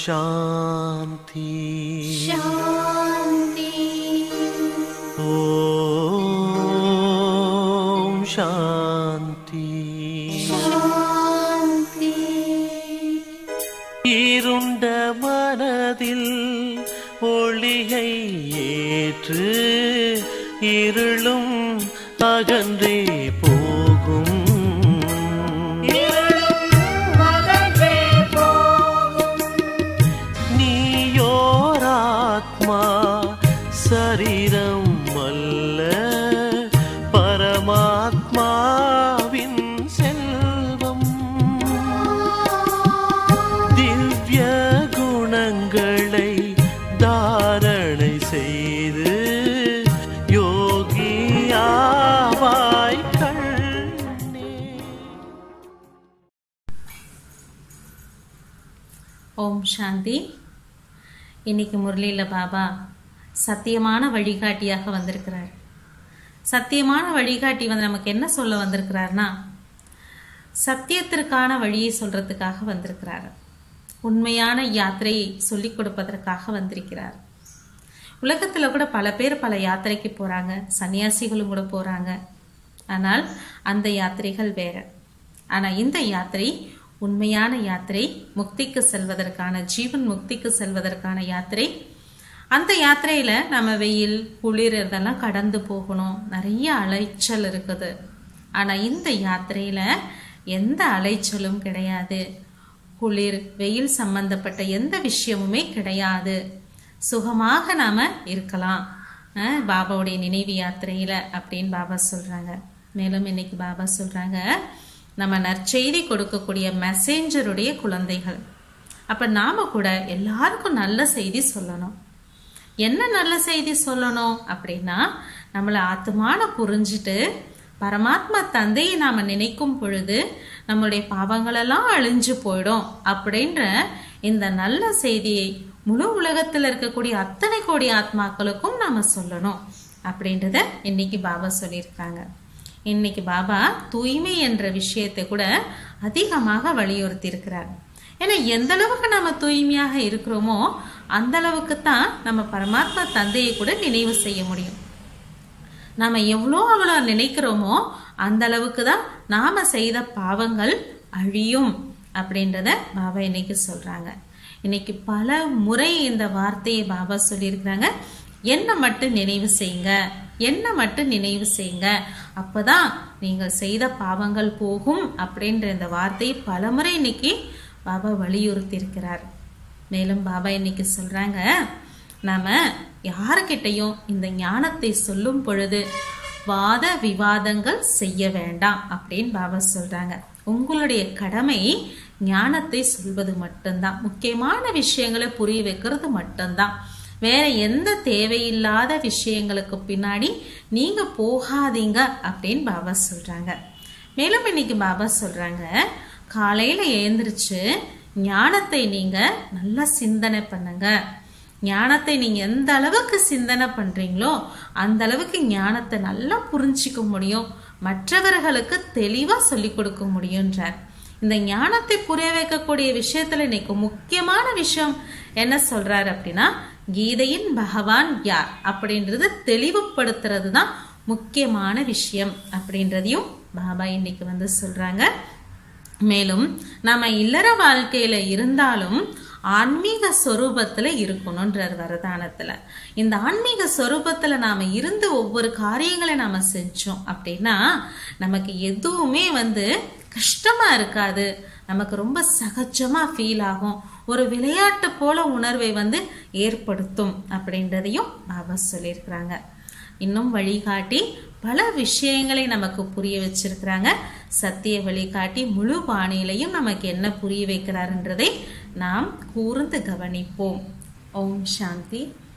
शान्ति शान्ति ॐ शान्ति शान्ति இருண்ட மனதில் ஒளியை ஏற்று இருளும் அகன்றே போகும் மகன்றே போகும் நீயோராத்மா சரீரம் அல்ல பரமாத்மாவின் செல்வம் திவ்ய குணங்களை தாரணை செய்து யோகியாவாய் கண்ணே ஓம் சாந்தி இன்னைக்கு முரளியில் பாபா சத்தியமான வழிகாட்டியாக வந்திருக்கிறார் சத்தியமான வழிகாட்டி வந்து நமக்கு என்ன சொல்ல வந்திருக்கிறார்னா சத்தியத்திற்கான வழியை சொல்றதுக்காக வந்திருக்கிறார் உண்மையான யாத்திரையை சொல்லிக் கொடுப்பதற்காக வந்திருக்கிறார் உலகத்துல கூட பல பேர் பல யாத்திரைக்கு போறாங்க சன்னியாசிகளும் கூட போறாங்க ஆனால் அந்த யாத்திரைகள் வேற ஆனா இந்த யாத்திரை உண்மையான யாத்திரை முக்திக்கு செல்வதற்கான ஜீவன் முக்திக்கு செல்வதற்கான யாத்திரை அந்த யாத்திரையில நம்ம வெயில் குளிர் இதெல்லாம் கடந்து போகணும் நிறைய அலைச்சல் இருக்குது ஆனா இந்த யாத்திரையில எந்த அலைச்சலும் கிடையாது குளிர் வெயில் சம்பந்தப்பட்ட எந்த விஷயமுமே கிடையாது சுகமாக நாம இருக்கலாம் அஹ் பாபாவுடைய நினைவு யாத்திரையில அப்படின்னு பாபா சொல்றாங்க மேலும் இன்னைக்கு பாபா சொல்றாங்க நம்ம நற்செய்தி கொடுக்கக்கூடிய மெசேஞ்சருடைய குழந்தைகள் அப்ப நாம கூட எல்லாருக்கும் நல்ல செய்தி சொல்லணும் என்ன நல்ல செய்தி சொல்லணும் அப்படின்னா நம்மளை ஆத்மான புரிஞ்சுட்டு பரமாத்மா தந்தையை நாம நினைக்கும் பொழுது நம்மளுடைய பாவங்களெல்லாம் அழிஞ்சு போயிடும் அப்படின்ற இந்த நல்ல செய்தியை முழு உலகத்தில் இருக்கக்கூடிய அத்தனை கோடி ஆத்மாக்களுக்கும் நாம சொல்லணும் அப்படின்றத இன்னைக்கு பாபா சொல்லியிருக்காங்க இன்னைக்கு பாபா தூய்மை என்ற விஷயத்தை கூட அதிகமாக வலியுறுத்தி இருக்கிறார் ஏன்னா எந்த அளவுக்கு நம்ம தூய்மையாக இருக்கிறோமோ அந்த அளவுக்கு தான் நம்ம பரமாத்மா தந்தையை கூட நினைவு செய்ய முடியும் நாம எவ்வளோ அவ்வளோ நினைக்கிறோமோ அந்த அளவுக்கு தான் நாம செய்த பாவங்கள் அழியும் அப்படின்றத பாபா இன்னைக்கு சொல்றாங்க இன்னைக்கு பல முறை இந்த வார்த்தையை பாபா சொல்லியிருக்கிறாங்க என்ன மட்டும் நினைவு செய்யுங்க என்ன மட்டும் நினைவு செய்யுங்க அப்பதான் நீங்கள் செய்த பாவங்கள் போகும் அப்படின்ற இந்த வார்த்தையை பலமுறை இன்னைக்கு பாபா வலியுறுத்தி இருக்கிறார் மேலும் பாபா இன்னைக்கு சொல்றாங்க நாம யாருக்கிட்டையும் இந்த ஞானத்தை சொல்லும் பொழுது வாத விவாதங்கள் செய்ய வேண்டாம் அப்படின்னு பாபா சொல்றாங்க உங்களுடைய கடமை ஞானத்தை சொல்வது மட்டும்தான் முக்கியமான விஷயங்களை புரிய வைக்கிறது மட்டும்தான் வேற எந்த தேவையில்லாத விஷயங்களுக்கு பின்னாடி நீங்க போகாதீங்க அப்படின்னு பாபா சொல்றாங்க மேலும் இன்னைக்கு பாபா சொல்றாங்க காலையில எழுந்திருச்சு ஞானத்தை நீங்க நல்லா சிந்தனை பண்ணுங்க ஞானத்தை நீங்க எந்த அளவுக்கு சிந்தனை பண்றீங்களோ அந்த அளவுக்கு ஞானத்தை நல்லா புரிஞ்சிக்க முடியும் மற்றவர்களுக்கு தெளிவா சொல்லி கொடுக்க முடியும்ன்றார் இந்த ஞானத்தை புரிய வைக்கக்கூடிய விஷயத்துல இன்னைக்கு முக்கியமான விஷயம் என்ன சொல்றாரு அப்படின்னா கீதையின் பகவான் யார் அப்படின்றது தெளிவுபடுத்துறது தான் முக்கியமான விஷயம் அப்படின்றதையும் பாபா இன்னைக்கு வந்து சொல்றாங்க மேலும் நம்ம இல்லற வாழ்க்கையில இருந்தாலும் ஆன்மீக சொரூபத்துல இருக்கணும்ன்றார் வரதானத்துல இந்த ஆன்மீக சொரூபத்துல நாம இருந்து ஒவ்வொரு காரியங்களை நாம செஞ்சோம் அப்படின்னா நமக்கு எதுவுமே வந்து கஷ்டமா இருக்காது நமக்கு ரொம்ப சகஜமா ஃபீல் ஆகும் ஒரு விளையாட்டு போல உணர்வை வந்து ஏற்படுத்தும் அப்படின்றதையும் பாபா சொல்லியிருக்கிறாங்க இன்னும் வழிகாட்டி பல விஷயங்களை நமக்கு புரிய வச்சிருக்கிறாங்க சத்திய வழிகாட்டி முழு பாணியிலையும் நமக்கு என்ன புரிய வைக்கிறாருன்றதை நாம் கூர்ந்து கவனிப்போம் ஓம் சாந்தி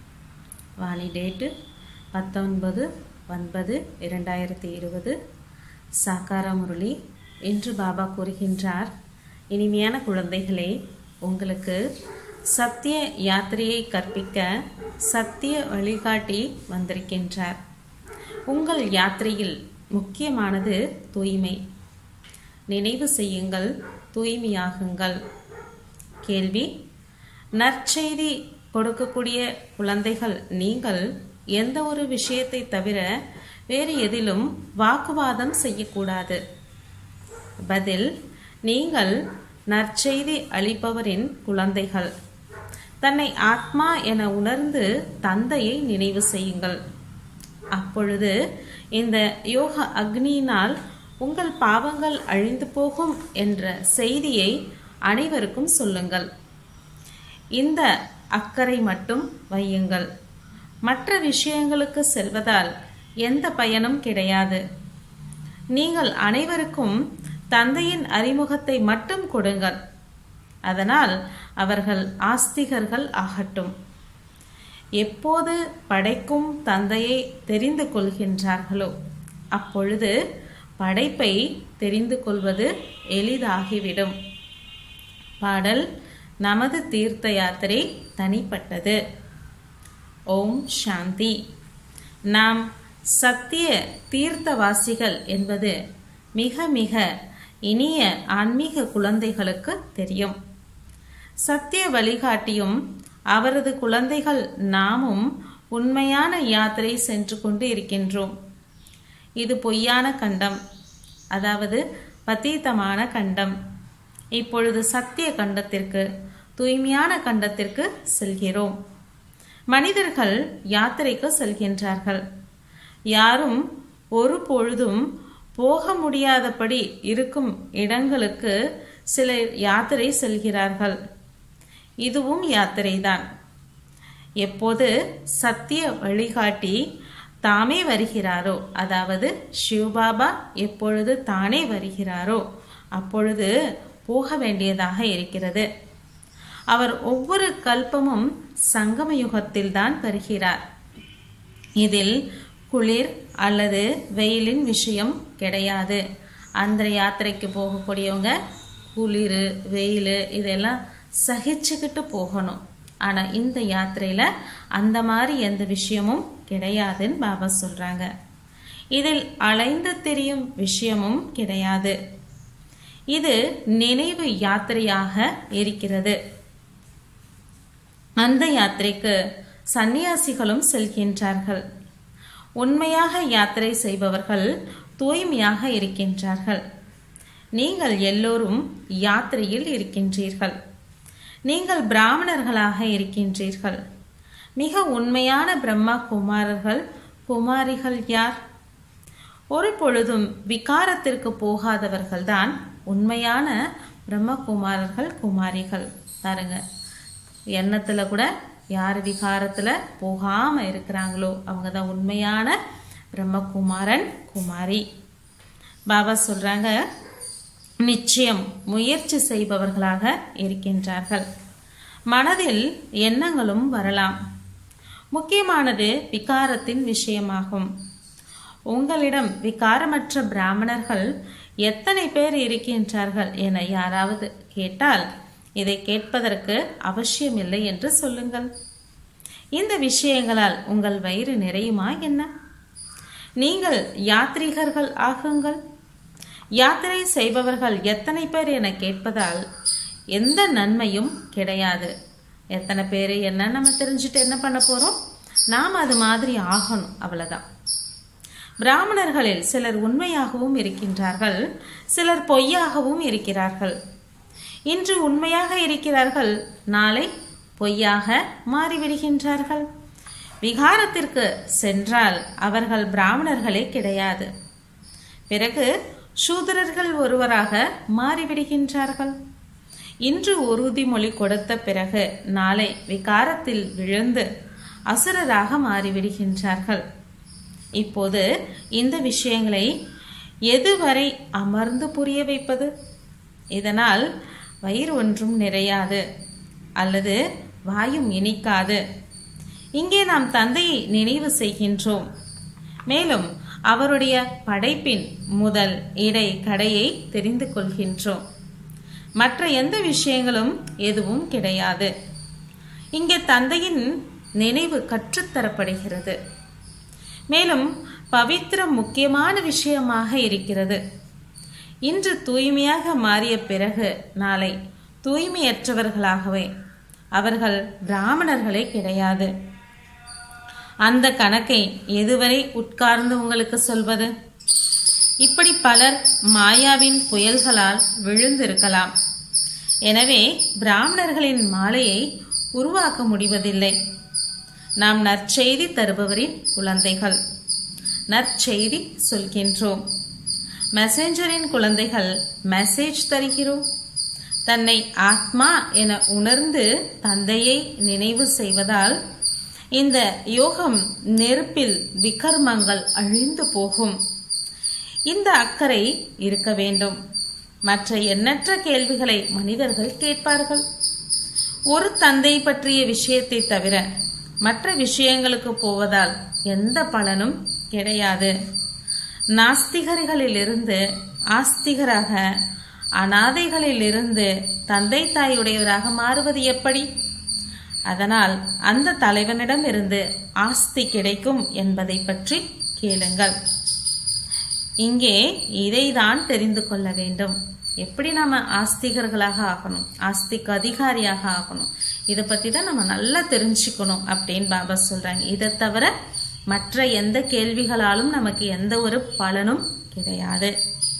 வாலி டேட்டு பத்தொன்பது ஒன்பது இரண்டாயிரத்தி இருபது சாக்கார முரளி என்று பாபா கூறுகின்றார் இனிமையான குழந்தைகளே உங்களுக்கு சத்திய யாத்திரையை கற்பிக்க சத்திய வழிகாட்டி வந்திருக்கின்றார் உங்கள் யாத்திரையில் முக்கியமானது தூய்மை நினைவு செய்யுங்கள் தூய்மையாகுங்கள் கேள்வி நற்செய்தி கொடுக்கக்கூடிய குழந்தைகள் நீங்கள் எந்த ஒரு விஷயத்தை தவிர வேறு எதிலும் வாக்குவாதம் செய்யக்கூடாது பதில் நீங்கள் நற்செய்தி அளிப்பவரின் குழந்தைகள் தன்னை ஆத்மா என உணர்ந்து தந்தையை நினைவு செய்யுங்கள் அப்பொழுது இந்த யோக அக்னியினால் உங்கள் பாவங்கள் அழிந்து போகும் என்ற செய்தியை அனைவருக்கும் சொல்லுங்கள் இந்த அக்கறை மட்டும் வையுங்கள் மற்ற விஷயங்களுக்கு செல்வதால் எந்த பயனும் கிடையாது நீங்கள் அனைவருக்கும் தந்தையின் அறிமுகத்தை மட்டும் கொடுங்கள் அதனால் அவர்கள் ஆஸ்திகர்கள் ஆகட்டும் எப்போது படைக்கும் தந்தையை தெரிந்து கொள்கின்றார்களோ அப்பொழுது படைப்பை தெரிந்து கொள்வது எளிதாகிவிடும் பாடல் நமது தீர்த்த யாத்திரை தனிப்பட்டது ஓம் சாந்தி நாம் சத்திய தீர்த்தவாசிகள் என்பது மிக மிக இனிய ஆன்மீக குழந்தைகளுக்கு தெரியும் சத்திய வழிகாட்டியும் அவரது குழந்தைகள் நாமும் உண்மையான யாத்திரை சென்று கொண்டு இருக்கின்றோம் இது பொய்யான கண்டம் அதாவது பத்தீத்தமான கண்டம் இப்பொழுது சத்திய கண்டத்திற்கு தூய்மையான கண்டத்திற்கு செல்கிறோம் மனிதர்கள் யாத்திரைக்கு செல்கின்றார்கள் யாரும் ஒரு பொழுதும் போக முடியாதபடி இருக்கும் இடங்களுக்கு சிலர் யாத்திரை செல்கிறார்கள் இதுவும் யாத்திரைதான் எப்போது சத்திய வழிகாட்டி தாமே வருகிறாரோ அதாவது சிவபாபா எப்பொழுது தானே வருகிறாரோ அப்பொழுது போக வேண்டியதாக இருக்கிறது அவர் ஒவ்வொரு கல்பமும் சங்கம யுகத்தில்தான் வருகிறார் இதில் குளிர் அல்லது வெயிலின் விஷயம் கிடையாது அந்த யாத்திரைக்கு போகக்கூடியவங்க குளிர் வெயில் இதெல்லாம் சகிச்சுக்கிட்டு போகணும் ஆனால் இந்த யாத்திரையில் அந்த மாதிரி எந்த விஷயமும் கிடையாதுன்னு பாபா சொல்கிறாங்க இதில் அலைந்து திரியும் விஷயமும் கிடையாது இது நினைவு யாத்திரையாக இருக்கிறது அந்த யாத்திரைக்கு சந்நியாசிகளும் செல்கின்றார்கள் உண்மையாக யாத்திரை செய்பவர்கள் தூய்மையாக இருக்கின்றார்கள் நீங்கள் எல்லோரும் யாத்திரையில் இருக்கின்றீர்கள் நீங்கள் பிராமணர்களாக இருக்கின்றீர்கள் மிக உண்மையான பிரம்மா குமாரர்கள் குமாரிகள் யார் ஒரு பொழுதும் விகாரத்திற்கு போகாதவர்கள்தான் உண்மையான பிரம்மகுமாரர்கள் குமாரிகள் பாருங்க எண்ணத்தில் கூட யார் விகாரத்தில் போகாமல் இருக்கிறாங்களோ அவங்க தான் உண்மையான பிரம்மகுமாரன் குமாரி பாபா சொல்கிறாங்க நிச்சயம் முயற்சி செய்பவர்களாக இருக்கின்றார்கள் மனதில் எண்ணங்களும் வரலாம் முக்கியமானது விகாரத்தின் விஷயமாகும் உங்களிடம் விகாரமற்ற பிராமணர்கள் எத்தனை பேர் இருக்கின்றார்கள் என யாராவது கேட்டால் இதை கேட்பதற்கு அவசியமில்லை என்று சொல்லுங்கள் இந்த விஷயங்களால் உங்கள் வயிறு நிறையுமா என்ன நீங்கள் யாத்ரீகர்கள் ஆகுங்கள் யாத்திரை செய்பவர்கள் எத்தனை பேர் என கேட்பதால் எந்த நன்மையும் கிடையாது எத்தனை பேர் என்ன நம்ம தெரிஞ்சுட்டு என்ன பண்ண போறோம் நாம் அது மாதிரி ஆகணும் அவ்வளவுதான் பிராமணர்களில் சிலர் உண்மையாகவும் இருக்கின்றார்கள் சிலர் பொய்யாகவும் இருக்கிறார்கள் இன்று உண்மையாக இருக்கிறார்கள் நாளை பொய்யாக மாறிவிடுகின்றார்கள் விகாரத்திற்கு சென்றால் அவர்கள் பிராமணர்களே கிடையாது பிறகு சூதரர்கள் ஒருவராக மாறிவிடுகின்றார்கள் இன்று உறுதிமொழி கொடுத்த பிறகு நாளை விகாரத்தில் விழுந்து அசுரராக மாறிவிடுகின்றார்கள் இப்போது இந்த விஷயங்களை எதுவரை அமர்ந்து புரிய வைப்பது இதனால் வயிறு ஒன்றும் நிறையாது அல்லது வாயும் இனிக்காது இங்கே நாம் தந்தையை நினைவு செய்கின்றோம் மேலும் அவருடைய படைப்பின் முதல் இடை கடையை தெரிந்து கொள்கின்றோம் மற்ற எந்த விஷயங்களும் எதுவும் கிடையாது இங்கே தந்தையின் நினைவு கற்றுத்தரப்படுகிறது மேலும் பவித்திரம் முக்கியமான விஷயமாக இருக்கிறது இன்று தூய்மையாக மாறிய பிறகு நாளை தூய்மையற்றவர்களாகவே அவர்கள் பிராமணர்களே கிடையாது அந்த கணக்கை எதுவரை உட்கார்ந்து உங்களுக்கு சொல்வது இப்படி பலர் மாயாவின் புயல்களால் விழுந்திருக்கலாம் எனவே பிராமணர்களின் மாலையை உருவாக்க முடிவதில்லை நாம் நற்செய்தி தருபவரின் குழந்தைகள் நற்செய்தி சொல்கின்றோம் மெசேஞ்சரின் குழந்தைகள் மெசேஜ் தருகிறோம் தன்னை ஆத்மா என உணர்ந்து தந்தையை நினைவு செய்வதால் இந்த யோகம் நெருப்பில் விகர்மங்கள் அழிந்து போகும் இந்த அக்கறை இருக்க வேண்டும் மற்ற எண்ணற்ற கேள்விகளை மனிதர்கள் கேட்பார்கள் ஒரு தந்தை பற்றிய விஷயத்தை தவிர மற்ற விஷயங்களுக்கு போவதால் எந்த பலனும் கிடையாது நாஸ்திகர்களிலிருந்து ஆஸ்திகராக அனாதைகளிலிருந்து தந்தை தாயுடையவராக மாறுவது எப்படி அதனால் அந்த தலைவனிடம் இருந்து ஆஸ்தி கிடைக்கும் என்பதை பற்றி கேளுங்கள் இங்கே இதைதான் தெரிந்து கொள்ள வேண்டும் எப்படி நம்ம ஆஸ்திகர்களாக ஆகணும் ஆஸ்திக்கு அதிகாரியாக ஆகணும் இதை பத்தி தான் நம்ம நல்லா தெரிஞ்சுக்கணும் அப்படின்னு பாபா சொல்றாங்க இதை தவிர மற்ற எந்த கேள்விகளாலும் நமக்கு எந்த ஒரு பலனும் கிடையாது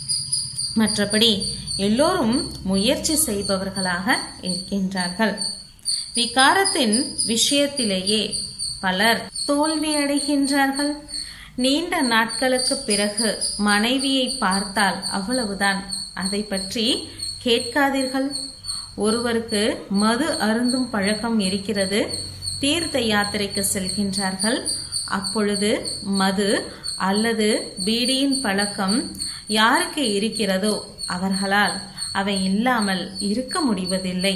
மற்றபடி எல்லோரும் முயற்சி செய்பவர்களாக இருக்கின்றார்கள் விகாரத்தின் விஷயத்திலேயே பலர் தோல்வியடைகின்றார்கள் நீண்ட நாட்களுக்கு பிறகு மனைவியை பார்த்தால் அவ்வளவுதான் அதை பற்றி கேட்காதீர்கள் ஒருவருக்கு மது அருந்தும் பழக்கம் இருக்கிறது தீர்த்த யாத்திரைக்கு செல்கின்றார்கள் அப்பொழுது மது அல்லது பீடியின் பழக்கம் யாருக்கு இருக்கிறதோ அவர்களால் அவை இல்லாமல் இருக்க முடிவதில்லை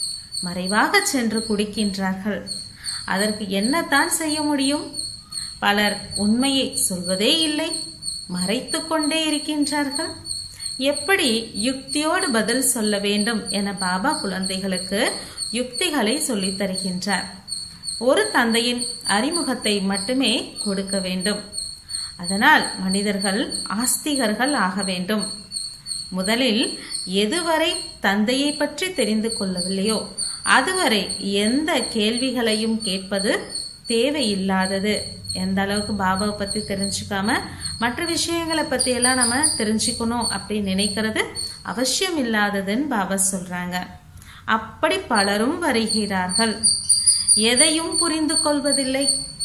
மறைவாக சென்று குடிக்கின்றார்கள் அதற்கு என்னத்தான் செய்ய முடியும் பலர் உண்மையை சொல்வதே இல்லை மறைத்து கொண்டே இருக்கின்றார்கள் எப்படி யுக்தியோடு பதில் சொல்ல வேண்டும் என பாபா குழந்தைகளுக்கு யுக்திகளை சொல்லித் தருகின்றார் ஒரு தந்தையின் அறிமுகத்தை மட்டுமே கொடுக்க வேண்டும் அதனால் மனிதர்கள் ஆஸ்திகர்கள் ஆக வேண்டும் முதலில் எதுவரை தந்தையை பற்றி தெரிந்து கொள்ளவில்லையோ அதுவரை எந்த கேள்விகளையும் கேட்பது தேவையில்லாதது எந்த அளவுக்கு பாபாவை பத்தி தெரிஞ்சுக்காம மற்ற விஷயங்களை பத்தி எல்லாம் நம்ம தெரிஞ்சுக்கணும் அப்படின்னு நினைக்கிறது அவசியம் இல்லாததுன்னு பாபா சொல்றாங்க அப்படி பலரும் வருகிறார்கள் எதையும் புரிந்து கொள்வதில்லை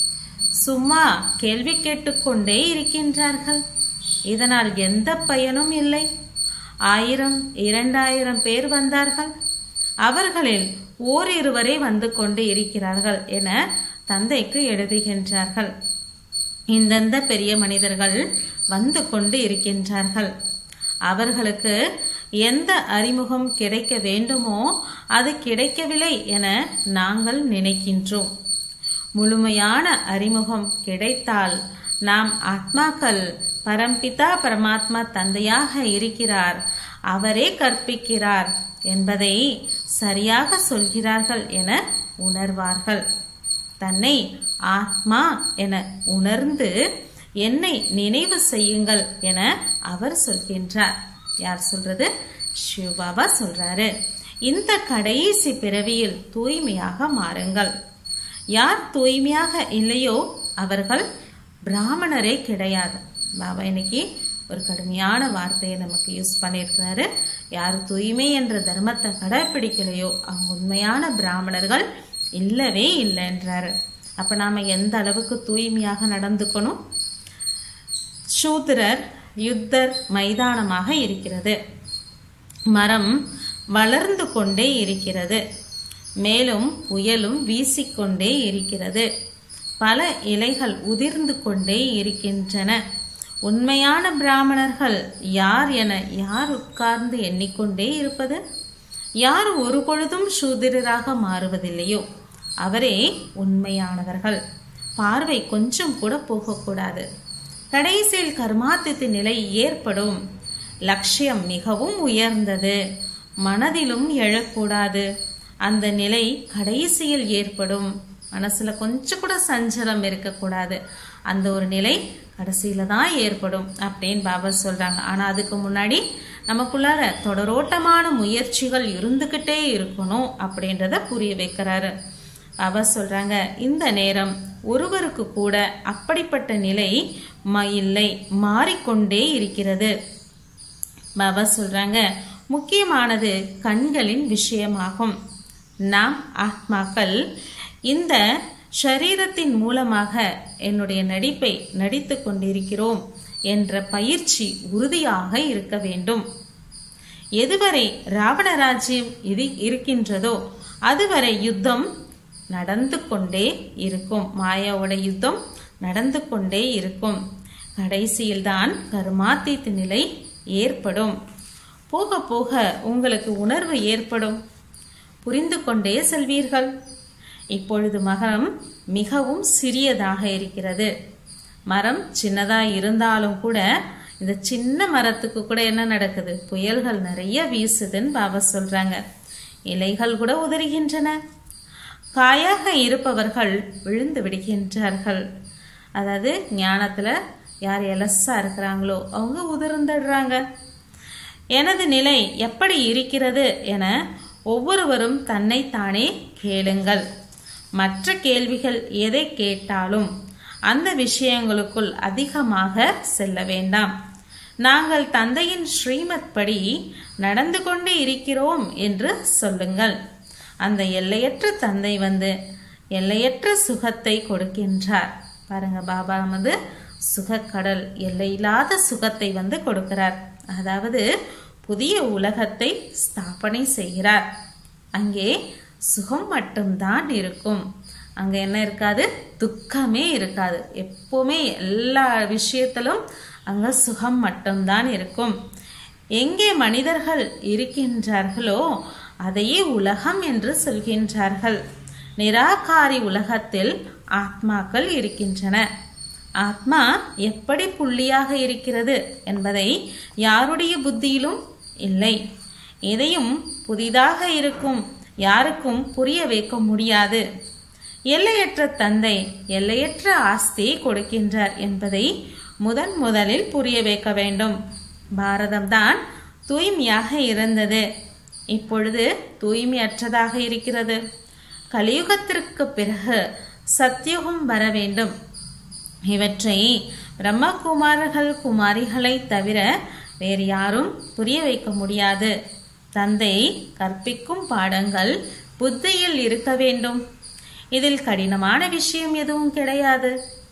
சும்மா கேள்வி கேட்டுக்கொண்டே இருக்கின்றார்கள் இதனால் எந்த பயனும் இல்லை ஆயிரம் இரண்டாயிரம் பேர் வந்தார்கள் அவர்களில் ஓரிருவரே வந்து கொண்டு இருக்கிறார்கள் என தந்தைக்கு எழுதுகின்றார்கள் இந்தந்த பெரிய மனிதர்கள் வந்து கொண்டு இருக்கின்றார்கள் அவர்களுக்கு எந்த அறிமுகம் கிடைக்க வேண்டுமோ அது கிடைக்கவில்லை என நாங்கள் நினைக்கின்றோம் முழுமையான அறிமுகம் கிடைத்தால் நாம் ஆத்மாக்கள் பரம்பிதா பரமாத்மா தந்தையாக இருக்கிறார் அவரே கற்பிக்கிறார் என்பதை சரியாக சொல்கிறார்கள் என உணர்வார்கள் தன்னை ஆத்மா என உணர்ந்து என்னை நினைவு செய்யுங்கள் என அவர் சொல்கின்றார் யார் சொல்றது சிவபாபா சொல்றாரு இந்த கடைசி பிறவியில் தூய்மையாக மாறுங்கள் யார் தூய்மையாக இல்லையோ அவர்கள் பிராமணரே கிடையாது பாபா இன்னைக்கு ஒரு கடுமையான வார்த்தையை நமக்கு யூஸ் பண்ணியிருக்கிறாரு யார் தூய்மை என்ற தர்மத்தை கடைப்பிடிக்கலையோ அவங்க உண்மையான பிராமணர்கள் இல்லவே இல்லைன்றாரு அப்ப நாம எந்த அளவுக்கு தூய்மையாக நடந்துக்கணும் சூத்திரர் யுத்தர் மைதானமாக இருக்கிறது மரம் வளர்ந்து கொண்டே இருக்கிறது மேலும் புயலும் வீசிக்கொண்டே இருக்கிறது பல இலைகள் உதிர்ந்து கொண்டே இருக்கின்றன உண்மையான பிராமணர்கள் யார் என யார் உட்கார்ந்து எண்ணிக்கொண்டே இருப்பது யார் ஒரு பொழுதும் சூதிரராக மாறுவதில்லையோ அவரே உண்மையானவர்கள் பார்வை கொஞ்சம் கூட போகக்கூடாது கடைசியில் கர்மாத்தித்து நிலை ஏற்படும் லட்சியம் மிகவும் உயர்ந்தது மனதிலும் எழக்கூடாது அந்த நிலை கடைசியில் ஏற்படும் மனசுல கொஞ்சம் கூட சஞ்சலம் இருக்கக்கூடாது அந்த ஒரு நிலை கடைசியில தான் ஏற்படும் அப்படின்னு பாபா சொல்றாங்க ஆனா அதுக்கு முன்னாடி நமக்குள்ளார தொடரோட்டமான முயற்சிகள் இருந்துக்கிட்டே இருக்கணும் அப்படின்றத புரிய வைக்கிறாரு அவ சொல்றாங்க இந்த நேரம் ஒருவருக்கு கூட அப்படிப்பட்ட நிலை ம இல்லை மாறிக்கொண்டே இருக்கிறது பாபா சொல்றாங்க முக்கியமானது கண்களின் விஷயமாகும் நாம் ஆத்மாக்கள் இந்த ஷரீரத்தின் மூலமாக என்னுடைய நடிப்பை நடித்து கொண்டிருக்கிறோம் என்ற பயிற்சி உறுதியாக இருக்க வேண்டும் எதுவரை ராவண ராஜ்யம் இது இருக்கின்றதோ அதுவரை யுத்தம் நடந்து கொண்டே இருக்கும் மாயாவோட யுத்தம் நடந்து கொண்டே இருக்கும் கடைசியில்தான் கர்மாத்தீத் நிலை ஏற்படும் போக போக உங்களுக்கு உணர்வு ஏற்படும் புரிந்து கொண்டே செல்வீர்கள் இப்பொழுது மரம் மிகவும் சிறியதாக இருக்கிறது மரம் சின்னதா இருந்தாலும் கூட இந்த சின்ன மரத்துக்கு கூட என்ன நடக்குது புயல்கள் நிறைய வீசுதுன்னு பாபா சொல்றாங்க இலைகள் கூட உதறுகின்றன காயாக இருப்பவர்கள் விழுந்து விடுகின்றார்கள் அதாவது ஞானத்துல யார் எலசா இருக்கிறாங்களோ அவங்க உதிர்ந்துடுறாங்க எனது நிலை எப்படி இருக்கிறது என ஒவ்வொருவரும் தன்னைத்தானே கேளுங்கள் மற்ற கேள்விகள் எதை கேட்டாலும் அந்த விஷயங்களுக்குள் அதிகமாக செல்ல வேண்டாம் நாங்கள் தந்தையின் ஸ்ரீமத் படி நடந்து கொண்டு இருக்கிறோம் என்று சொல்லுங்கள் அந்த எல்லையற்ற தந்தை வந்து எல்லையற்ற சுகத்தை கொடுக்கின்றார் பாருங்க பாபா வந்து சுகக்கடல் எல்லையில்லாத சுகத்தை வந்து கொடுக்கிறார் அதாவது புதிய உலகத்தை ஸ்தாபனை செய்கிறார் அங்கே சுகம் மட்டும்தான் இருக்கும் அங்க என்ன இருக்காது துக்கமே இருக்காது எப்பவுமே எல்லா விஷயத்திலும் அங்க சுகம் மட்டும்தான் இருக்கும் எங்கே மனிதர்கள் இருக்கின்றார்களோ அதையே உலகம் என்று சொல்கின்றார்கள் நிராகாரி உலகத்தில் ஆத்மாக்கள் இருக்கின்றன ஆத்மா எப்படி புள்ளியாக இருக்கிறது என்பதை யாருடைய புத்தியிலும் இல்லை எதையும் புதிதாக இருக்கும் யாருக்கும் புரிய வைக்க முடியாது எல்லையற்ற தந்தை எல்லையற்ற ஆஸ்தியை கொடுக்கின்றார் என்பதை முதன் முதலில் புரிய வைக்க வேண்டும் பாரதம்தான் தூய்மையாக இருந்தது இப்பொழுது தூய்மையற்றதாக இருக்கிறது கலியுகத்திற்கு பிறகு சத்தியுகம் வர வேண்டும் இவற்றை பிரம்மகுமாரர்கள் குமாரிகளை தவிர வேறு யாரும் புரிய வைக்க முடியாது தந்தை கற்பிக்கும் பாடங்கள் புத்தியில் இருக்க வேண்டும் இதில் கடினமான விஷயம் எதுவும் கிடையாது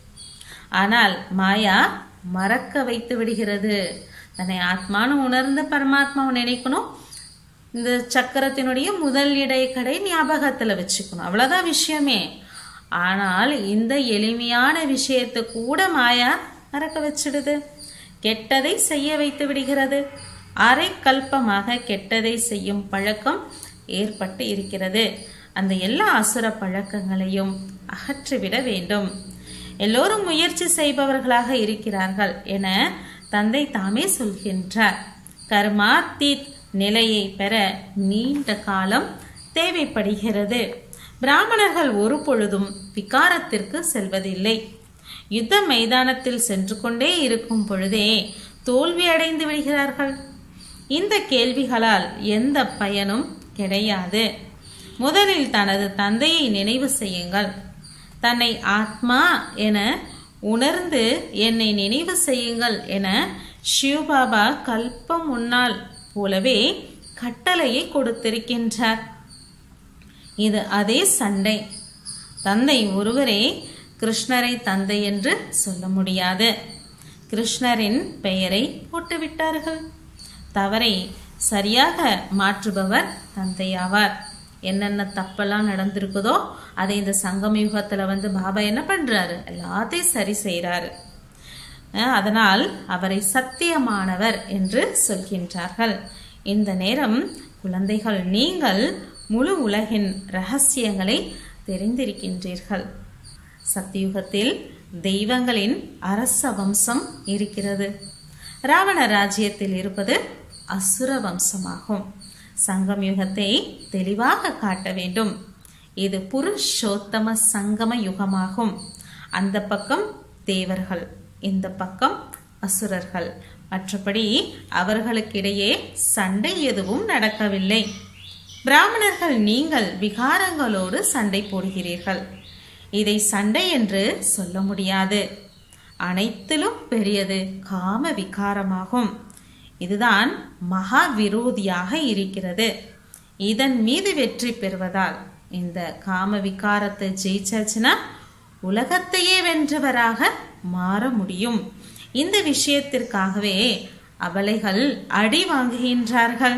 ஆனால் மாயா மறக்க வைத்து விடுகிறது தன்னை ஆத்மானு உணர்ந்த பரமாத்மாவை நினைக்கணும் இந்த சக்கரத்தினுடைய முதல் இடைக்கடை ஞாபகத்துல வச்சுக்கணும் அவ்வளவுதான் விஷயமே ஆனால் இந்த எளிமையான விஷயத்தை கூட மாயா மறக்க வச்சிடுது கெட்டதை செய்ய வைத்து விடுகிறது அரை கல்பமாக கெட்டதை செய்யும் பழக்கம் ஏற்பட்டு இருக்கிறது அந்த எல்லா அசுர பழக்கங்களையும் அகற்றிவிட வேண்டும் எல்லோரும் முயற்சி செய்பவர்களாக இருக்கிறார்கள் என தந்தை தாமே சொல்கின்றார் கர்மாத்தீத் நிலையை பெற நீண்ட காலம் தேவைப்படுகிறது பிராமணர்கள் ஒரு பொழுதும் விகாரத்திற்கு செல்வதில்லை யுத்த மைதானத்தில் சென்று கொண்டே இருக்கும் பொழுதே தோல்வி அடைந்து விடுகிறார்கள் இந்த கேள்விகளால் எந்த பயனும் கிடையாது முதலில் தனது தந்தையை நினைவு செய்யுங்கள் தன்னை ஆத்மா என உணர்ந்து என்னை நினைவு செய்யுங்கள் என சிவபாபா கல்பம் முன்னால் போலவே கட்டளையை கொடுத்திருக்கின்றார் இது அதே சண்டை தந்தை ஒருவரே கிருஷ்ணரை தந்தை என்று சொல்ல முடியாது கிருஷ்ணரின் பெயரை போட்டுவிட்டார்கள் தவறை சரியாக மாற்றுபவர் தந்தையாவார் என்னென்ன தப்பெல்லாம் நடந்திருக்குதோ அதை இந்த சங்கம யுகத்துல வந்து பாபா என்ன பண்றாரு எல்லாத்தையும் சரி செய்றாரு அஹ் அதனால் அவரை சத்தியமானவர் என்று சொல்கின்றார்கள் இந்த நேரம் குழந்தைகள் நீங்கள் முழு உலகின் ரகசியங்களை தெரிந்திருக்கின்றீர்கள் சத்தியுகத்தில் தெய்வங்களின் அரச வம்சம் இருக்கிறது ராவண ராஜ்யத்தில் இருப்பது அசுர வம்சமாகும் சங்கம் யுகத்தை தெளிவாக காட்ட வேண்டும் இது புருஷோத்தம சங்கம யுகமாகும் அந்த பக்கம் தேவர்கள் இந்த பக்கம் அசுரர்கள் மற்றபடி அவர்களுக்கிடையே சண்டை எதுவும் நடக்கவில்லை பிராமணர்கள் நீங்கள் விகாரங்களோடு சண்டை போடுகிறீர்கள் இதை சண்டை என்று சொல்ல முடியாது அனைத்திலும் பெரியது காம விகாரமாகும் இதுதான் மகா விரோதியாக இருக்கிறது இதன் மீது வெற்றி பெறுவதால் இந்த காம விகாரத்தை ஜெயிச்சாச்சுன்னா உலகத்தையே வென்றவராக மாற முடியும் இந்த விஷயத்திற்காகவே அபலைகள் அடி வாங்குகின்றார்கள்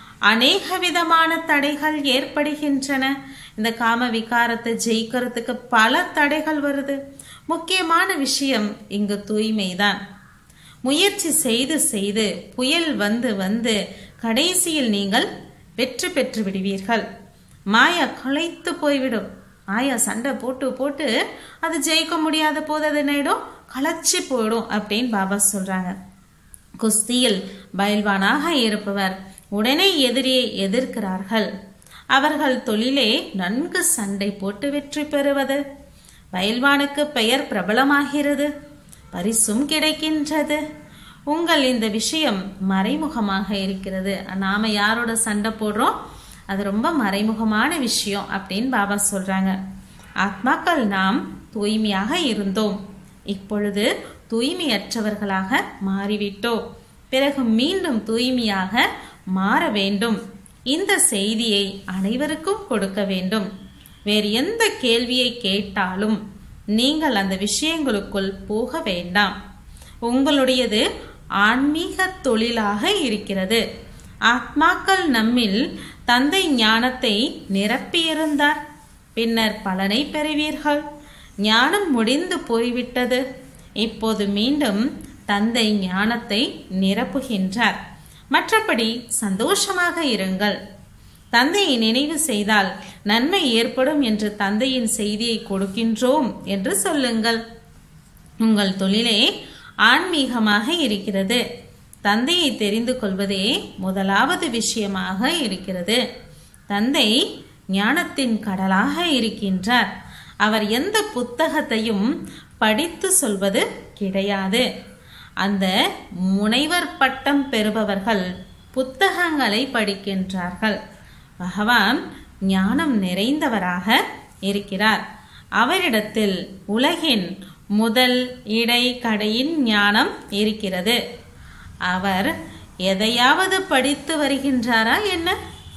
அநேக விதமான தடைகள் ஏற்படுகின்றன இந்த காம விகாரத்தை ஜெயிக்கிறதுக்கு பல தடைகள் வருது முக்கியமான விஷயம் இங்கு தூய்மைதான் முயற்சி செய்து செய்து புயல் வந்து வந்து கடைசியில் நீங்கள் வெற்றி பெற்று விடுவீர்கள் மாயா களைத்து போய்விடும் மாயா சண்டை போட்டு போட்டு அது ஜெயிக்க முடியாத போது அது என்னிடும் களைச்சி போயிடும் அப்படின்னு பாபா சொல்றாங்க குஸ்தியில் பயில்வானாக இருப்பவர் உடனே எதிரியை எதிர்க்கிறார்கள் அவர்கள் தொழிலே நன்கு சண்டை போட்டு வெற்றி பெறுவது பயில்வானுக்கு பெயர் பிரபலமாகிறது பரிசும் கிடைக்கின்றது உங்கள் இந்த விஷயம் மறைமுகமாக இருக்கிறது நாம யாரோட சண்டை போடுறோம் அது ரொம்ப மறைமுகமான விஷயம் அப்படின்னு பாபா சொல்றாங்க ஆத்மாக்கள் நாம் தூய்மையாக இருந்தோம் இப்பொழுது தூய்மையற்றவர்களாக மாறிவிட்டோம் பிறகு மீண்டும் தூய்மையாக மாற வேண்டும் இந்த செய்தியை அனைவருக்கும் கொடுக்க வேண்டும் வேறு எந்த கேள்வியை கேட்டாலும் நீங்கள் அந்த விஷயங்களுக்குள் போக வேண்டாம் உங்களுடையது ஆன்மீக தொழிலாக இருக்கிறது ஆத்மாக்கள் நம்மில் தந்தை ஞானத்தை நிரப்பியிருந்தார் பின்னர் பலனை பெறுவீர்கள் ஞானம் முடிந்து போய்விட்டது இப்போது மீண்டும் தந்தை ஞானத்தை நிரப்புகின்றார் மற்றபடி சந்தோஷமாக இருங்கள் தந்தையை நினைவு செய்தால் நன்மை ஏற்படும் என்று தந்தையின் செய்தியை கொடுக்கின்றோம் என்று சொல்லுங்கள் உங்கள் தொழிலே ஆன்மீகமாக இருக்கிறது தந்தையை தெரிந்து கொள்வதே முதலாவது விஷயமாக இருக்கிறது தந்தை ஞானத்தின் கடலாக இருக்கின்றார் அவர் எந்த புத்தகத்தையும் படித்து சொல்வது கிடையாது அந்த முனைவர் பட்டம் பெறுபவர்கள் புத்தகங்களை படிக்கின்றார்கள் பகவான் ஞானம் நிறைந்தவராக இருக்கிறார் அவரிடத்தில் உலகின் முதல் இடை கடையின் ஞானம் இருக்கிறது அவர் எதையாவது படித்து வருகின்றாரா என்ன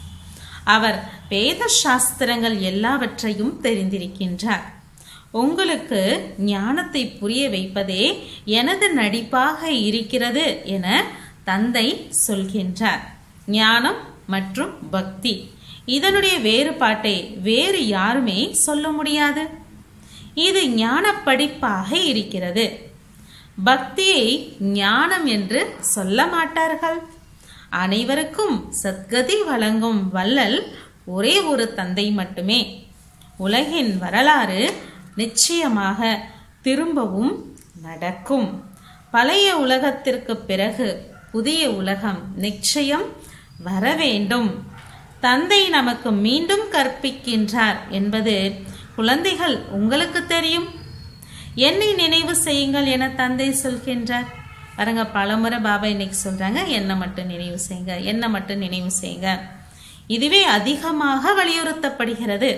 அவர் வேத சாஸ்திரங்கள் எல்லாவற்றையும் தெரிந்திருக்கின்றார் உங்களுக்கு ஞானத்தை புரிய வைப்பதே எனது நடிப்பாக இருக்கிறது என தந்தை சொல்கின்றார் ஞானம் மற்றும் பக்தி இதனுடைய வேறுபாட்டை வேறு யாருமே சொல்ல முடியாது இது ஞான படிப்பாக இருக்கிறது பக்தியை ஞானம் என்று சொல்ல மாட்டார்கள் அனைவருக்கும் சத்கதி வழங்கும் வள்ளல் ஒரே ஒரு தந்தை மட்டுமே உலகின் வரலாறு நிச்சயமாக திரும்பவும் நடக்கும் பழைய உலகத்திற்கு பிறகு புதிய உலகம் நிச்சயம் வர வேண்டும் தந்தை நமக்கு மீண்டும் கற்பிக்கின்றார் என்பது குழந்தைகள் உங்களுக்கு தெரியும் என்னை நினைவு செய்யுங்கள் என தந்தை சொல்கின்றார் பாருங்க பலமுறை பாபா இன்னைக்கு சொல்றாங்க என்ன மட்டும் நினைவு செய்யுங்க என்ன மட்டும் நினைவு செய்யுங்க இதுவே அதிகமாக வலியுறுத்தப்படுகிறது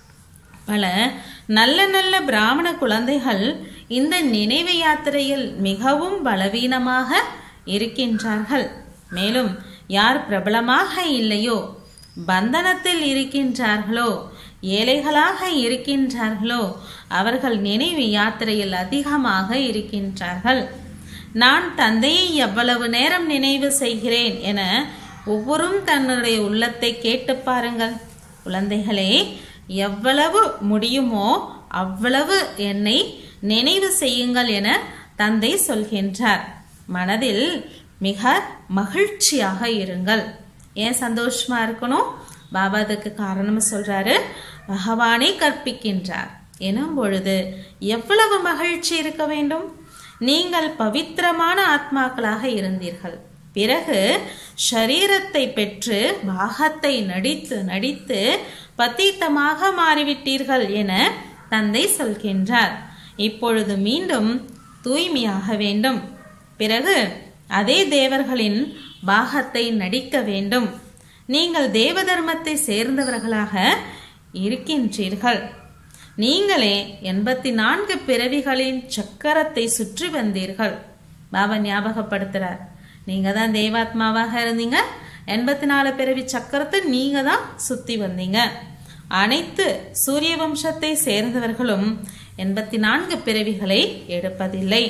பல நல்ல நல்ல பிராமண குழந்தைகள் இந்த நினைவு யாத்திரையில் மிகவும் பலவீனமாக இருக்கின்றார்கள் மேலும் யார் பிரபலமாக இல்லையோ பந்தனத்தில் இருக்கின்றார்களோ ஏழைகளாக இருக்கின்றார்களோ அவர்கள் நினைவு யாத்திரையில் அதிகமாக இருக்கின்றார்கள் நான் தந்தையை எவ்வளவு நேரம் நினைவு செய்கிறேன் என ஒவ்வொரும் தன்னுடைய உள்ளத்தை கேட்டு பாருங்கள் குழந்தைகளே எவ்வளவு முடியுமோ அவ்வளவு என்னை நினைவு செய்யுங்கள் என தந்தை சொல்கின்றார் மனதில் மிக மகிழ்ச்சியாக இருங்கள் ஏன் சந்தோஷமா இருக்கணும் பாபா அதுக்கு காரணம் சொல்றாரு பகவானே கற்பிக்கின்றார் எனும் பொழுது எவ்வளவு மகிழ்ச்சி இருக்க வேண்டும் நீங்கள் பவித்திரமான ஆத்மாக்களாக இருந்தீர்கள் பிறகு ஷரீரத்தை பெற்று பாகத்தை நடித்து நடித்து பத்தீத்தமாக மாறிவிட்டீர்கள் என தந்தை சொல்கின்றார் இப்பொழுது மீண்டும் தூய்மையாக வேண்டும் பிறகு அதே தேவர்களின் பாகத்தை நடிக்க வேண்டும் நீங்கள் தேவ தர்மத்தை சேர்ந்தவர்களாக இருக்கின்றீர்கள் நீங்களே எண்பத்தி நான்கு பிறவிகளின் சக்கரத்தை சுற்றி வந்தீர்கள் பாபா ஞாபகப்படுத்துறார் நீங்க தான் தேவாத்மாவாக இருந்தீங்க எண்பத்தி நாலு பிறவி சக்கரத்தை நீங்க தான் சுத்தி வந்தீங்க அனைத்து சூரிய வம்சத்தை சேர்ந்தவர்களும் எண்பத்தி நான்கு பிறவிகளை எடுப்பதில்லை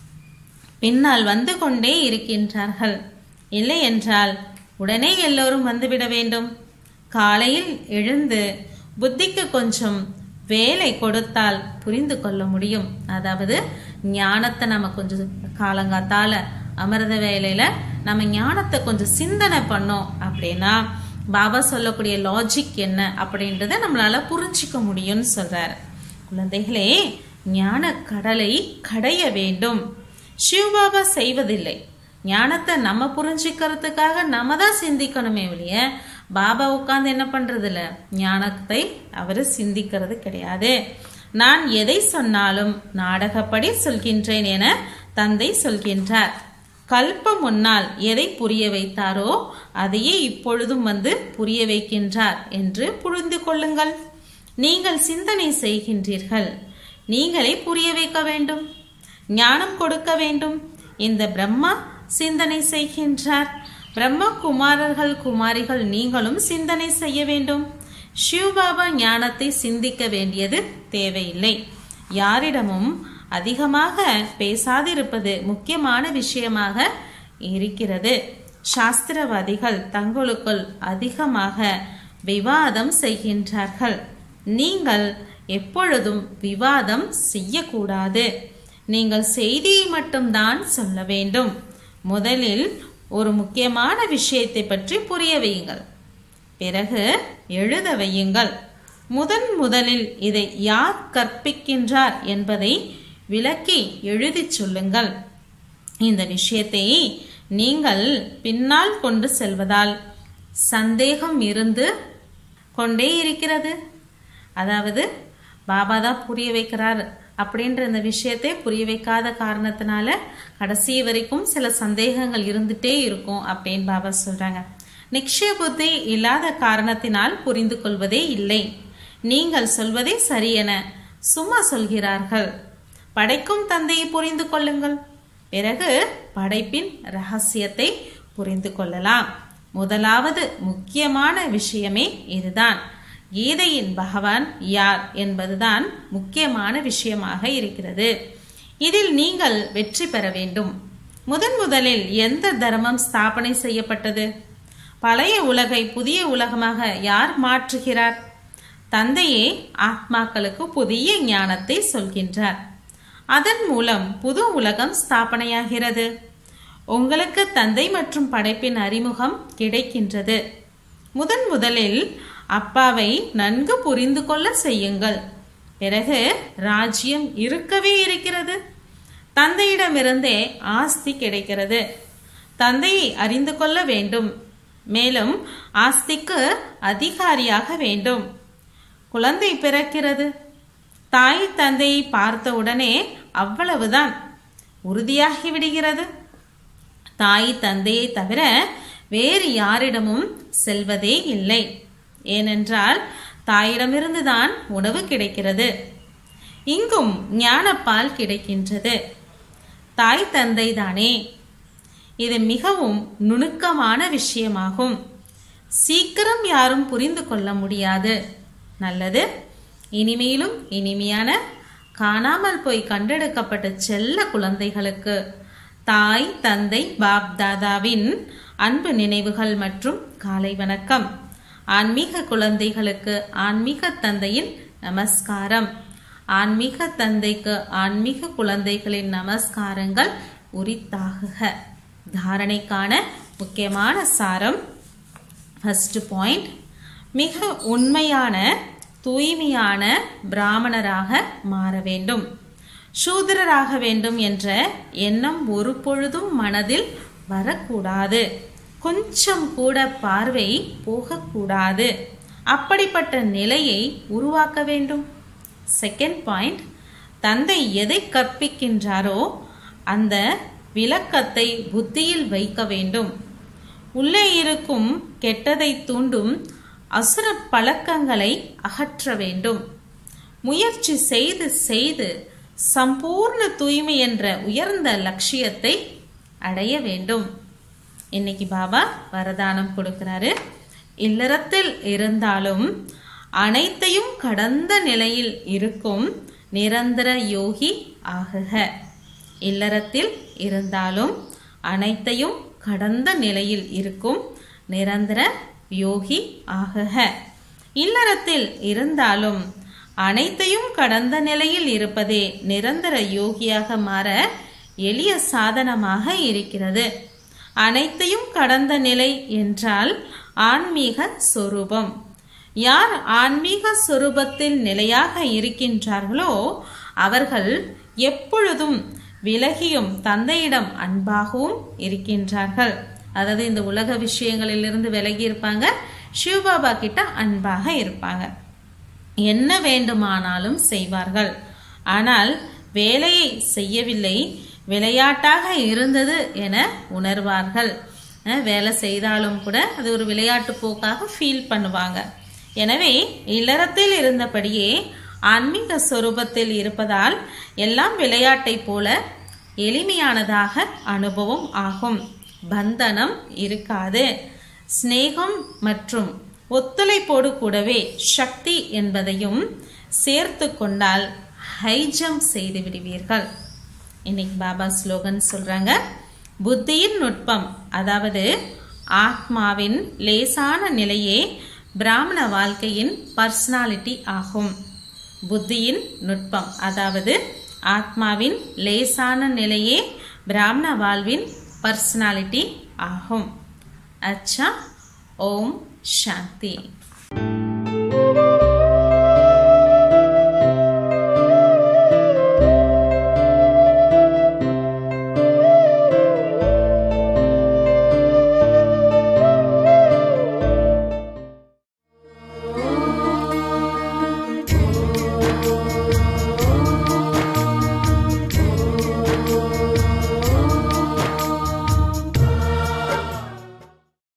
பின்னால் வந்து கொண்டே இருக்கின்றார்கள் இல்லை என்றால் உடனே எல்லோரும் வந்துவிட வேண்டும் காலையில் எழுந்து புத்திக்கு கொஞ்சம் வேலை கொடுத்தால் புரிந்து கொள்ள முடியும் அதாவது ஞானத்தை நம்ம கொஞ்சம் காலங்காத்தால அமிர்த வேலையில நம்ம ஞானத்தை கொஞ்சம் சிந்தனை பண்ணோம் அப்படின்னா பாபா சொல்லக்கூடிய லாஜிக் என்ன அப்படின்றத நம்மளால புரிஞ்சிக்க முடியும்னு சொல்றாரு குழந்தைகளே ஞான கடலை கடைய வேண்டும் சிவபாபா செய்வதில்லை ஞானத்தை நம்ம புரிஞ்சுக்கிறதுக்காக நம்ம தான் சிந்திக்கணுமே ஒழிய பாபா உட்கார்ந்து என்ன பண்றது இல்ல ஞானத்தை அவர் சிந்திக்கிறது கிடையாது நான் எதை சொன்னாலும் நாடகப்படி சொல்கின்றேன் என தந்தை சொல்கின்றார் கல்பம் முன்னால் எதை புரிய வைத்தாரோ அதையே இப்பொழுதும் வந்து புரிய வைக்கின்றார் என்று புரிந்து கொள்ளுங்கள் நீங்கள் சிந்தனை செய்கின்றீர்கள் நீங்களே புரிய வைக்க வேண்டும் ஞானம் கொடுக்க வேண்டும் இந்த பிரம்மா சிந்தனை செய்கின்றார் பிரம்ம குமாரர்கள் குமாரிகள் நீங்களும் சிந்தனை செய்ய வேண்டும் சிவபாபா ஞானத்தை சிந்திக்க வேண்டியது தேவையில்லை யாரிடமும் அதிகமாக பேசாதிருப்பது முக்கியமான விஷயமாக இருக்கிறது சாஸ்திரவாதிகள் தங்களுக்குள் அதிகமாக விவாதம் செய்கின்றார்கள் நீங்கள் எப்பொழுதும் விவாதம் செய்யக்கூடாது நீங்கள் செய்தியை மட்டும்தான் சொல்ல வேண்டும் முதலில் ஒரு முக்கியமான விஷயத்தை பற்றி புரிய வையுங்கள் பிறகு எழுத வையுங்கள் முதன் முதலில் இதை யார் கற்பிக்கின்றார் என்பதை விளக்கி எழுதிச் சொல்லுங்கள் இந்த விஷயத்தை நீங்கள் பின்னால் கொண்டு செல்வதால் சந்தேகம் இருந்து கொண்டே இருக்கிறது அதாவது பாபா தான் புரிய வைக்கிறார் அப்படின்ற இந்த விஷயத்தை புரிய வைக்காத காரணத்தினால கடைசி வரைக்கும் சில சந்தேகங்கள் இருந்துட்டே இருக்கும் அப்படின்னு பாபா சொல்றாங்க நிச்சய புத்தி இல்லாத காரணத்தினால் புரிந்து கொள்வதே இல்லை நீங்கள் சொல்வதே சரியென சும்மா சொல்கிறார்கள் படைக்கும் தந்தையை புரிந்து கொள்ளுங்கள் பிறகு படைப்பின் ரகசியத்தை புரிந்து கொள்ளலாம் முதலாவது முக்கியமான விஷயமே இதுதான் கீதையின் பகவான் யார் என்பதுதான் முக்கியமான விஷயமாக இருக்கிறது இதில் நீங்கள் வெற்றி பெற வேண்டும் முதன் முதலில் எந்த தர்மம் ஸ்தாபனை செய்யப்பட்டது பழைய உலகை புதிய உலகமாக யார் மாற்றுகிறார் தந்தையே ஆத்மாக்களுக்கு புதிய ஞானத்தை சொல்கின்றார் அதன் மூலம் புது உலகம் ஸ்தாபனையாகிறது உங்களுக்கு தந்தை மற்றும் படைப்பின் அறிமுகம் கிடைக்கின்றது முதன் முதலில் அப்பாவை நன்கு புரிந்து கொள்ள செய்யுங்கள் பிறகு ராஜ்யம் இருக்கவே இருக்கிறது தந்தையிடமிருந்தே ஆஸ்தி கிடைக்கிறது தந்தையை அறிந்து கொள்ள வேண்டும் மேலும் ஆஸ்திக்கு அதிகாரியாக வேண்டும் குழந்தை பிறக்கிறது தாய் தந்தையை பார்த்த உடனே அவ்வளவுதான் உறுதியாகி விடுகிறது தாய் தந்தையை தவிர வேறு யாரிடமும் செல்வதே இல்லை ஏனென்றால் தாயிடமிருந்துதான் உணவு கிடைக்கிறது இங்கும் ஞானப்பால் கிடைக்கின்றது தாய் தந்தை தானே இது மிகவும் நுணுக்கமான விஷயமாகும் சீக்கிரம் யாரும் புரிந்து கொள்ள முடியாது நல்லது இனிமேலும் இனிமையான காணாமல் போய் கண்டெடுக்கப்பட்ட செல்ல குழந்தைகளுக்கு தாய் தந்தை பாப் தாதாவின் அன்பு நினைவுகள் மற்றும் காலை வணக்கம் ஆன்மீக குழந்தைகளுக்கு ஆன்மீக தந்தையின் நமஸ்காரம் ஆன்மீக தந்தைக்கு ஆன்மீக குழந்தைகளின் நமஸ்காரங்கள் உரித்தாகுக தாரணைக்கான முக்கியமான சாரம் ஃபர்ஸ்ட் பாயிண்ட் மிக உண்மையான தூய்மையான பிராமணராக மாற வேண்டும் சூத்திரராக வேண்டும் என்ற எண்ணம் ஒரு பொழுதும் மனதில் வரக்கூடாது கொஞ்சம் கூட பார்வை போகக்கூடாது அப்படிப்பட்ட நிலையை உருவாக்க வேண்டும் செகண்ட் பாயிண்ட் தந்தை எதை கற்பிக்கின்றாரோ அந்த விளக்கத்தை புத்தியில் வைக்க வேண்டும் உள்ளே இருக்கும் கெட்டதை தூண்டும் அசுர பழக்கங்களை அகற்ற வேண்டும் முயற்சி செய்து செய்து சம்பூர்ண தூய்மை என்ற உயர்ந்த லட்சியத்தை அடைய வேண்டும் இன்னைக்கு பாபா வரதானம் கொடுக்கிறாரு இல்லறத்தில் இருந்தாலும் அனைத்தையும் கடந்த நிலையில் இருக்கும் நிரந்தர யோகி ஆகுக இல்லறத்தில் இருந்தாலும் அனைத்தையும் கடந்த நிலையில் இருக்கும் நிரந்தர யோகி ஆகுக இல்லறத்தில் இருந்தாலும் அனைத்தையும் கடந்த நிலையில் இருப்பதே நிரந்தர யோகியாக மாற எளிய சாதனமாக இருக்கிறது அனைத்தையும் கடந்த நிலை என்றால் ஆன்மீக சொரூபம் யார் ஆன்மீக சொரூபத்தில் நிலையாக இருக்கின்றார்களோ அவர்கள் எப்பொழுதும் விலகியும் தந்தையிடம் அன்பாகவும் இருக்கின்றார்கள் அதாவது இந்த உலக விஷயங்களிலிருந்து விலகி இருப்பாங்க சிவபாபா கிட்ட அன்பாக இருப்பாங்க என்ன வேண்டுமானாலும் செய்வார்கள் ஆனால் வேலையை செய்யவில்லை விளையாட்டாக இருந்தது என உணர்வார்கள் அஹ் வேலை செய்தாலும் கூட அது ஒரு விளையாட்டு போக்காக ஃபீல் பண்ணுவாங்க எனவே இல்லறத்தில் இருந்தபடியே ஆன்மீக சொரூபத்தில் இருப்பதால் எல்லாம் விளையாட்டை போல எளிமையானதாக அனுபவம் ஆகும் பந்தனம் இருக்காது சிநேகம் மற்றும் ஒத்துழைப்போடு கூடவே சக்தி என்பதையும் சேர்த்து கொண்டால் ஹைஜம் செய்து விடுவீர்கள் இன்னைக்கு பாபா ஸ்லோகன் சொல்றாங்க புத்தியின் நுட்பம் அதாவது ஆத்மாவின் லேசான நிலையே பிராமண வாழ்க்கையின் பர்சனாலிட்டி ஆகும் புத்தியின் நுட்பம் அதாவது ஆத்மாவின் லேசான நிலையே பிராமண வாழ்வின் பர்சனாலிட்டி ஆகும் அச்சா ஓம் சாந்தி